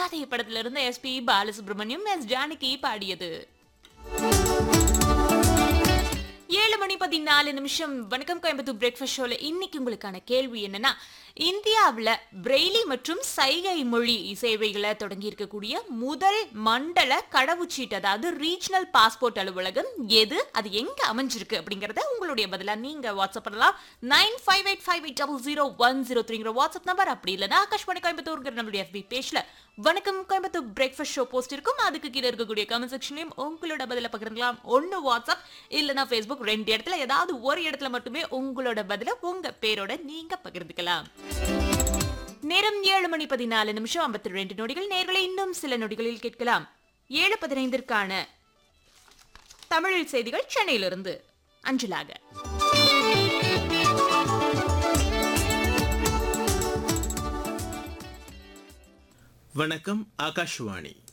மரியாதை படத்திலிருந்து SP Balasubramaniam S Janaki பாடியது ஏழு மணி பதினாலு நிமிஷம் வணக்கம் கோயம்புத்தூர் பிரேக்ஃபாஸ்ட் ஷோல இன்னைக்கு உங்களுக்கான கேள்வி என்னன்னா இந்தியாவில் பிரெய்லி மற்றும் சைகை மொழி சேவைகளை தொடங்கி இருக்கக்கூடிய முதல் மண்டல கடவுச்சீட்டு அதாவது ரீஜனல் பாஸ்போர்ட் அலுவலகம் எது அது எங்க அமைஞ்சிருக்கு அப்படிங்கறத உங்களுடைய பதிலா நீங்க வாட்ஸ்அப் பண்ணலாம் nine five eight five eight double zero one zero த்ரீங்கிற வாட்ஸ்அப் நம்பர் அப்படி இல்லைன்னா ஆகாஷ்வாணி கோயம்புத்தூர்ங்கிற நம்மளுடைய FB பேஜ்ல வணக்கம் கோயம்புத்தூர் பிரேக்ஃபாஸ்ட் ஷோ போஸ்ட் இருக்கும் அதுக்கு கீழே இருக்கக்கூடிய கமெண்ட் செக்ஷன்லயும் உங்களோட பதில பகிர்ந்துக்கலாம் ஒன்னு வாட்ஸ்அப் இல்லைன்னா ஃபேஸ்புக் ரெண்டு இடத்துல ஏதாவது ஒரு இடத்துல மட்டுமே உங்களோட பதில உங்க பேரோட நீங்க பகிர்ந்துக்கலாம் நேரம் ஏழு மணி பதினாலு நிமிஷம் ஐம்பத்தி ரெண்டு நொடிகள் நேர்களை இன்னும் சில நொடிகளில் கேட்கலாம் ஏழு பதினைந்திற்கான தமிழில் செய்திகள் சென்னையிலிருந்து அஞ்சலாக வணக்கம் ஆகாஷ்வாணி